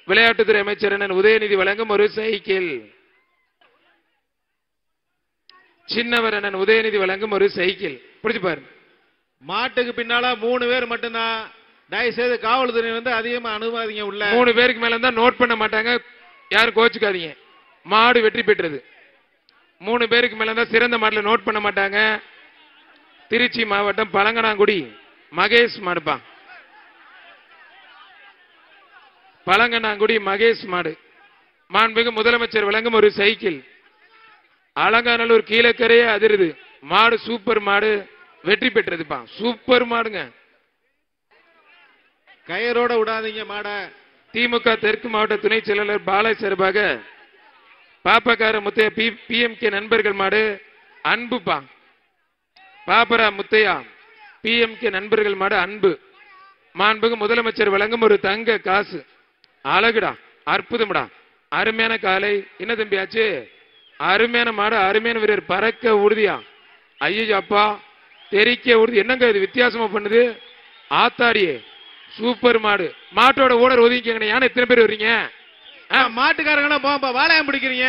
விளையாட்டுத்துறை அமைச்சர் அண்ணன் உதயநிதி வழங்கும் ஒரு சைக்கிள் சின்னவர் அண்ணன் உதயநிதி வழங்கும் ஒரு சைக்கிள் பிடிச்சு பாரு மாட்டுக்கு பின்னால மூணு பேர் மட்டும்தான் தயவு செய்து காவல்துறை வந்து அதிகமா அனுமதிங்க உள்ள மூணு பேருக்கு மேல தான் நோட் பண்ண மாட்டாங்க யாரும் கோச்சுக்காதீங்க மாடு வெற்றி பெற்றது மூணு பேருக்கு மேல தான் சிறந்த மாடுல நோட் பண்ண மாட்டாங்க திருச்சி மாவட்டம் பழங்கனாங்குடி மகேஷ் மாடுப்பா பழங்கனாங்குடி மகேஷ் மாடு மாண்புமிகு முதலமைச்சர் வழங்கும் ஒரு சைக்கிள் அலங்காநல்லூர் கீழக்கரையே அதிருது மாடு சூப்பர் மாடு வெற்றி பெற்றதுப்பா சூப்பர் மாடுங்க கயிறோட விடாதீங்க மாடை திமுக தெற்கு மாவட்ட துணை செயலாளர் பாலை சார்பாக பாப்பக்கார முத்தையா பி பிஎம்கே நண்பர்கள் மாடு அன்புப்பா பாப்பரா முத்தையா பிஎம்கே நண்பர்கள் மாடு அன்பு மாண்புக்கு முதலமைச்சர் வழங்கும் ஒரு தங்க காசு அழகுடா அற்புதம்டா அருமையான காலை என்ன தம்பியாச்சு அருமையான மாடு அருமையான வீரர் பறக்க உறுதியா ஐயோ அப்பா தெரிக்க உறுதி என்னங்க இது வித்தியாசமா பண்ணுது ஆத்தாடியே சூப்பர் மாடு மாட்டோட ஓனர் ஒதுங்கிக்கங்க யானை எத்தனை பேர் வர்றீங்க ஆ, மாட்டுக்காரங்களாம் போப்பா வாழையம் பிடிக்கிறீங்க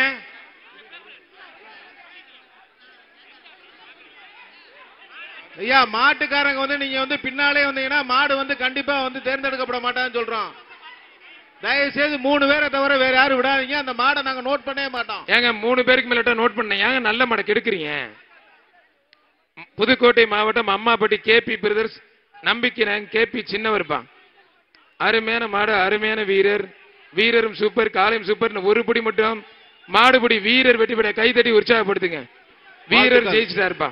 ஐயா மாட்டுக்காரங்க வந்து நீங்க வந்து பின்னாலே வந்தீங்கன்னா மாடு வந்து கண்டிப்பா வந்து தேர்ந்தெடுக்கப்பட மாட்டான்னு சொல்றோம் தயவு செய்து மூணு பேரை தவிர வேற யாரும் விடாதீங்க அந்த மாடை நாங்க நோட் பண்ணவே மாட்டோம் ஏங்க மூணு பேருக்கு மேலட்ட நோட் பண்ண ஏங்க நல்ல மாடை கெடுக்குறீங்க புதுக்கோட்டை மாவட்டம் அம்மாப்பட்டி கேபி பிரதர்ஸ் நம்பிக்கிறேன் கேபி சின்னவர்பா அருமையான மாடு அருமையான வீரர் வீரரும் சூப்பர் காலையும் சூப்பர் ஒரு படி மட்டும் மாடுபடி வீரர் வெட்டி பெற கை தட்டி உற்சாகப்படுத்துங்க வீரர் வாழ்த்துக்கள். ஜெயிச்சிட்டாருப்பா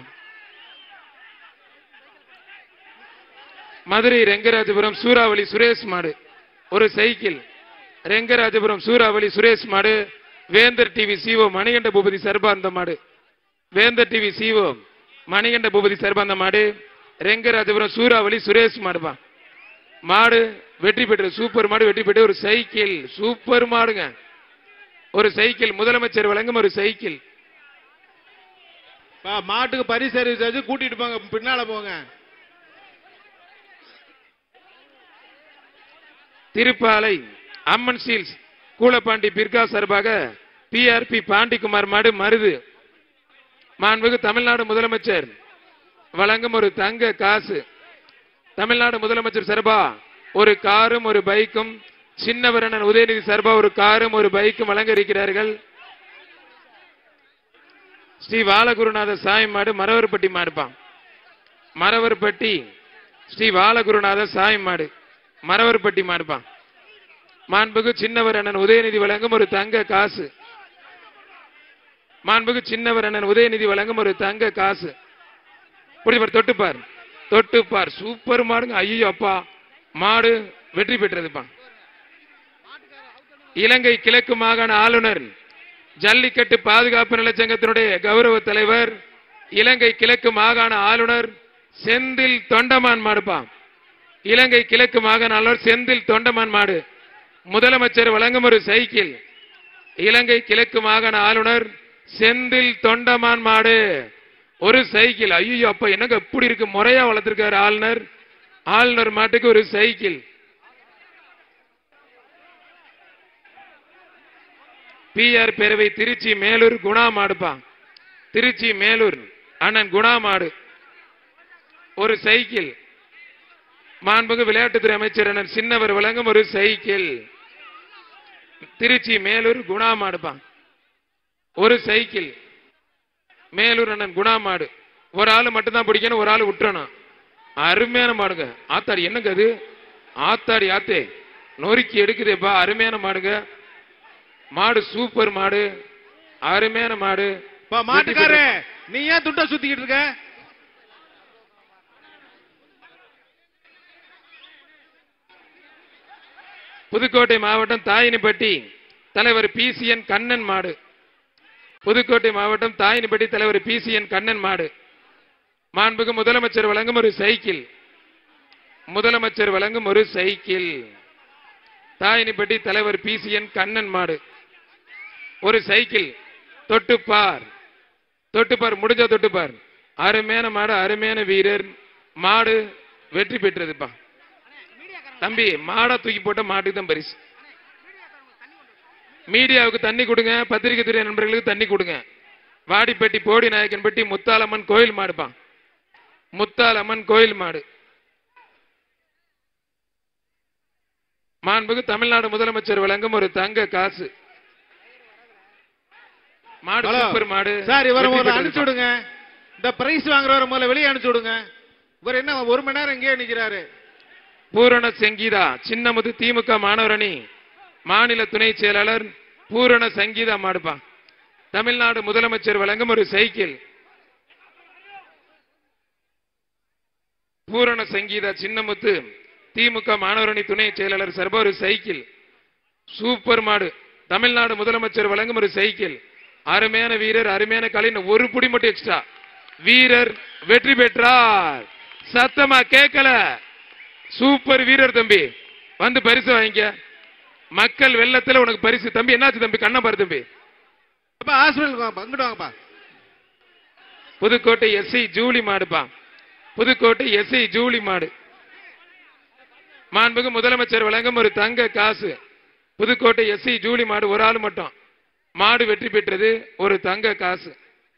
மதுரை ரெங்கராஜபுரம் சூறாவளி சுரேஷ் மாடு ஒரு சைக்கிள் ரெங்கராஜபுரம் சூறாவளி சுரேஷ் மாடு வேந்தர் டிவி சிஓ மணிகண்ட பூபதி சர்பாந்த மாடு வேந்தர் டிவி சிஓ மணிகண்ட பூபதி சர்பாந்த மாடு ரெங்கராஜபுரம் சூறாவளி சுரேஷ் மாடுப்பா மாடு வெற்றி பெற்று சூப்பர் மாடு வெற்றி பெற்று ஒரு சைக்கிள் சூப்பர் மாடுங்க ஒரு சைக்கிள் முதலமைச்சர் வழங்கும் ஒரு சைக்கிள் பா, மாட்டுக்கு பரிசு அறிவிச்சாச்சு கூட்டிட்டு போங்க பின்னால போங்க திருப்பாலை அம்மன் சீல்ஸ் கூலப்பாண்டி பிர்கா சார்பாக பிஆர்பி பாண்டிக்குமார் மாடு மருது மாண்புக்கு தமிழ்நாடு முதலமைச்சர் வழங்கும் ஒரு தங்க காசு தமிழ்நாடு முதலமைச்சர் சார்பா ஒரு காரும் ஒரு பைக்கும் சின்னவரனன் உதயநிதி சார்பா ஒரு காரும் ஒரு பைக்கும் வழங்க இருக்கிறார்கள் ஸ்ரீ பாலகுருநாத சாமி மாடு மரவர்பட்டி மாடுப்பான் மரவர்பட்டி ஸ்ரீ பாலகுருநாத சாமி மாடு மரவர்பட்டி மாடுப்பான் மாண்புக்கு சின்னவர் அண்ணன் உதயநிதி வழங்கும் ஒரு தங்க காசு மாண்புக்கு சின்னவர் அண்ணன் உதயநிதி வழங்கும் ஒரு தங்க காசு புரியுது தொட்டுப்பார் தொட்டுப்பார் சூப்பர் மாடுங்க ஐயோ அப்பா மாடு வெற்றி பெற்றதுப்பா இலங்கை கிழக்கு மாகாண ஆளுநர் ஜல்லிக்கட்டு பாதுகாப்பு நலச்சங்கத்தினுடைய கௌரவ தலைவர் இலங்கை கிழக்கு மாகாண ஆளுநர் செந்தில் தொண்டமான் மாடுப்பா இலங்கை கிழக்கு மாகாண ஆளுநர் செந்தில் தொண்டமான் மாடு முதலமைச்சர் வழங்கும் ஒரு சைக்கிள் இலங்கை கிழக்கு மாகாண ஆளுநர் செந்தில் தொண்டமான் மாடு ஒரு சைக்கிள் ஐயோ அப்ப என்னங்க எப்படி இருக்கு முறையா வளர்த்திருக்காரு ஆளுநர் ஆளுநர் மாட்டுக்கு ஒரு சைக்கிள் பிஆர் பேரவை திருச்சி மேலூர் குணா மாடுப்பா திருச்சி மேலூர் அண்ணன் குணா மாடு ஒரு சைக்கிள் மாண்புக்கு விளையாட்டுத்துறை அமைச்சர் அண்ணன் சின்னவர் வழங்கும் ஒரு சைக்கிள் திருச்சி மேலூர் குணா மாடுப்பா ஒரு சைக்கிள் மேலூர் அண்ணன் குணா மாடு ஒரு ஆளு மட்டும்தான் பிடிக்கணும் ஒரு ஆளு விட்டுறணும் அருமையான மாடுங்க ஆத்தாடி என்னங்க அது ஆத்தாடி ஆத்தே நொறுக்கி எடுக்குதேப்பா அருமையான மாடுங்க மாடு சூப்பர் மாடு அருமையான மாடு பா, மாட்டுக்காரே நீ ஏன் துட்ட சுத்திக்கிட்டு இருக்க புதுக்கோட்டை மாவட்டம் தாயினிப்பட்டி தலைவர் பிசிஎன் கண்ணன் மாடு புதுக்கோட்டை மாவட்டம் தாயினிப்பட்டி தலைவர் பிசிஎன் கண்ணன் மாடு மாண்புக்கு முதலமைச்சர் வழங்கும் ஒரு சைக்கிள் முதலமைச்சர் வழங்கும் ஒரு சைக்கிள் தாயினிப்பட்டி தலைவர் பிசிஎன் கண்ணன் மாடு ஒரு சைக்கிள் தொட்டுப்பார் தொட்டுப்பார் முடிஞ்ச தொட்டுப்பார் அருமையான மாடு அருமையான வீரர் மாடு வெற்றி பெற்றதுப்பா தம்பி மாடை தூக்கி போட்ட மாட்டுக்கு தான் பரிசு மீடியாவுக்கு தண்ணி கொடுங்க பத்திரிகை துறை நண்பர்களுக்கு தண்ணி கொடுங்க வாடிப்பட்டி போடி நாயக்கன்பட்டி முத்தாலம்மன் கோயில் மாடுப்பான் முத்தாலம்மன் கோயில் மாடு மாண்புக்கு தமிழ்நாடு முதலமைச்சர் வழங்கும் ஒரு தங்க காசு மாடு ஹலோ. சூப்பர் மாடு சார் இவரை வெற்றி முதல்ல பெற்றது. அனுப்பிச்சு விடுங்க இந்த பிரைஸ் வாங்குறவரை முதல்ல வெளியே அனுப்பிச்சு விடுங்க இவர் என்ன ஒரு மணி நேரம் இங்கேயே நிக்கிறாரு பூரண சங்கீதா சின்னமுது திமுக மாணவர் அணி மாநில துணை செயலாளர் பூரண சங்கீதா மாடுப்பா தமிழ்நாடு முதலமைச்சர் வழங்கும் ஒரு சைக்கிள் பூரண சங்கீதா சின்னமுத்து திமுக மாணவர் அணி துணை செயலாளர் சார்பா ஒரு சைக்கிள் சூப்பர் மாடு தமிழ்நாடு முதலமைச்சர் வழங்கும் ஒரு சைக்கிள் அருமையான வீரர் அருமையான கலைஞர் ஒரு புடி மட்டும் எக்ஸ்ட்ரா வீரர் வெற்றி பெற்றார் சத்தமா கேட்கல சூப்பர் வீரர் தம்பி வந்து பரிசு வாங்கிக்க மக்கள் வெள்ளத்துல உனக்கு பரிசு தம்பி என்னாச்சு தம்பி கண்ணை பாரு தம்பி அப்பா ஹாஸ்பிட்டலுக்கு வாங்கப்பா இங்கிட்டு வாங்கப்பா புதுக்கோட்டை எஸ்ஐ ஜூலி மாடுப்பா புதுக்கோட்டை எஸ்ஐ ஜூலி மாடு மாண்புக்கு முதலமைச்சர் வழங்கும் ஒரு தங்க காசு புதுக்கோட்டை எஸ்ஐ ஜூலி மாடு ஒரு ஆள் மட்டும் மாடு வெற்றி பெற்றது ஒரு தங்க காசு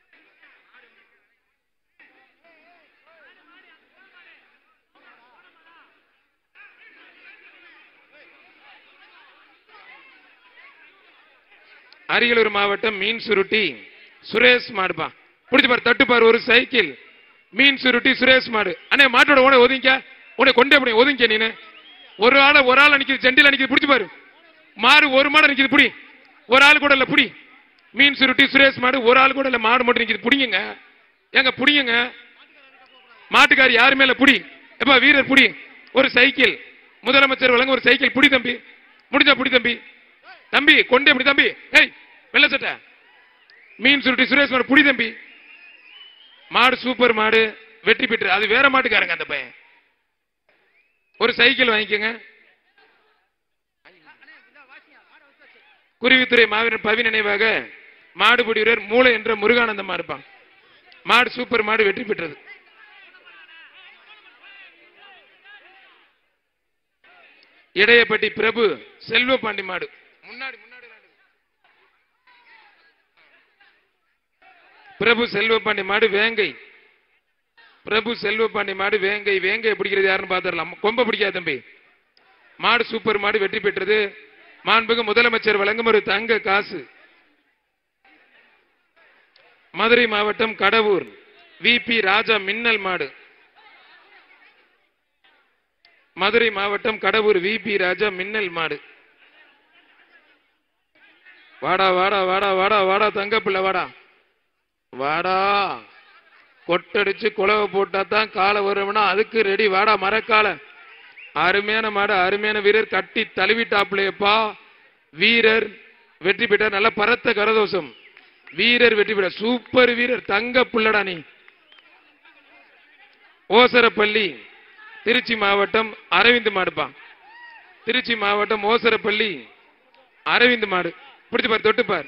அரியலூர் மாவட்டம் மீன் சுருட்டி சுரேஷ் மாடுப்பா புடிச்சு பாரு தட்டு பாரு ஒரு சைக்கிள் மீன் சுருட்டி சுரேஷ் மாடு அண்ணே மாட்டோட உன ஒதுங்க உன்னை கொண்டே அப்படி ஒதுங்க நீனு ஒரு ஆள ஒரு ஆள் நிக்குது செண்டில நிக்குது புடிச்சு பாரு மாடு ஒரு மாடு நிக்குது புடி ஒரு ஆள் கூட இல்ல புடி மீன் சுருட்டி சுரேஷ் மாடு ஒரு ஆள் கூட இல்ல மாடு மட்டும் நிக்குது புடிங்க ஏங்க புடிங்க மாட்டுக்காரி யாருமே இல்ல புடி எப்பா வீரர் புடி ஒரு சைக்கிள் முதலமைச்சர் வழங்க ஒரு சைக்கிள் புடி தம்பி முடிஞ்சா புடி தம்பி தம்பி கொண்டே புடி தம்பி ஏய் வெள்ள சட்டை மீன் சுருட்டி சுரேஷ் மாடு புடி தம்பி மாடு சூப்பர் மாடு வெற்றி பெற்று அது வேற மாட்டுக்காரங்க அந்த பையன் ஒரு சைக்கிள் வாங்கிக்கோங்க குருவித்துறை மாவீரன் பவி நினைவாக மாடுபிடி வீரர் மூளை என்ற முருகானந்தம் இருப்பான் மாடு சூப்பர் மாடு வெற்றி பெற்றது இடையப்பட்டி பிரபு செல்வ பாண்டி மாடு முன்னாடி முன்னாடி விளையாடு. பிரபு செல்வபாண்டி மாடு வேங்கை பிரபு செல்வபாண்டி மாடு வேங்கை வேங்கை பிடிக்கிறது யாருன்னு பாத்திரலாம் கொம்ப பிடிக்காது தம்பி மாடு சூப்பர் மாடு வெற்றி பெற்றது மாண்புக்கு முதலமைச்சர் வழங்கும் ஒரு தங்க காசு மதுரை மாவட்டம் கடவூர் விபி ராஜா மின்னல் மாடு மதுரை மாவட்டம் கடவூர் விபி ராஜா மின்னல் மாடு வாடா வாடா வாடா வாடா வாடா தங்க பிள்ளை வாடா வாடா கொட்டடிச்சு குலவை போட்டா தான் காலை வரும்னா அதுக்கு ரெடி வாடா மரக்கால அருமையான மாடு அருமையான வீரர் கட்டி தழுவிட்டாப்லையப்பா வீரர் வெற்றி பெற்றார் நல்ல பரத்த கரதோஷம் வீரர் வெற்றி பெற்றார் சூப்பர் வீரர் தங்க புள்ளடா நீ ஓசரப்பள்ளி திருச்சி மாவட்டம் அரவிந்த் மாடுப்பா திருச்சி மாவட்டம் ஓசரப்பள்ளி அரவிந்த் மாடு பிடிச்சு பாரு தொட்டு பாரு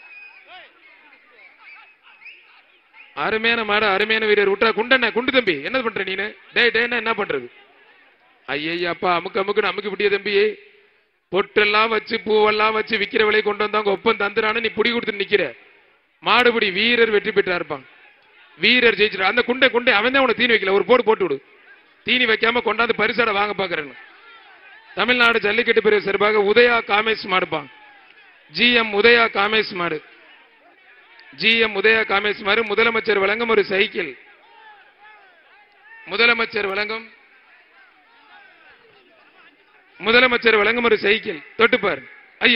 அருமையான மாடு அருமையான வீரர் விட்டா குண்டண்ண குண்டு தம்பி என்ன பண்ற நீனு டேய் டேய் என்ன பண்றது ஐயப்பா அமுக்கு அமுக்குன்னு அமுக்கு விட்டிய தம்பி பொட்டெல்லாம் வச்சு பூவெல்லாம் வச்சு விக்கிற விலை கொண்டு வந்தாங்க ஒப்பம் தந்துறான்னு நீ புடி கொடுத்து நிக்கிற மாடுபிடி வீரர் வெற்றி பெற்றா இருப்பான் வீரர் ஜெயிச்சிரு அந்த குண்டை குண்டை அவன் தான் உனக்கு தீனி வைக்கல ஒரு போடு போட்டு விடு தீனி வைக்காம கொண்டாந்து பரிசாட வாங்க பாக்குறேன்னு தமிழ்நாடு ஜல்லிக்கட்டு பிரிவு சார்பாக உதயா காமேஷ் மாடுப்பான் ஜிஎம் உதயா காமேஷ் மாடு ஜிஎம் உதயா காமேஷ் மாடு முதலமைச்சர் வழங்கும் ஒரு சைக்கிள் முதலமைச்சர் வழங்கும் முதலமைச்சர் வழங்கும் ஒரு சைக்கிள் தொட்டுப்பார்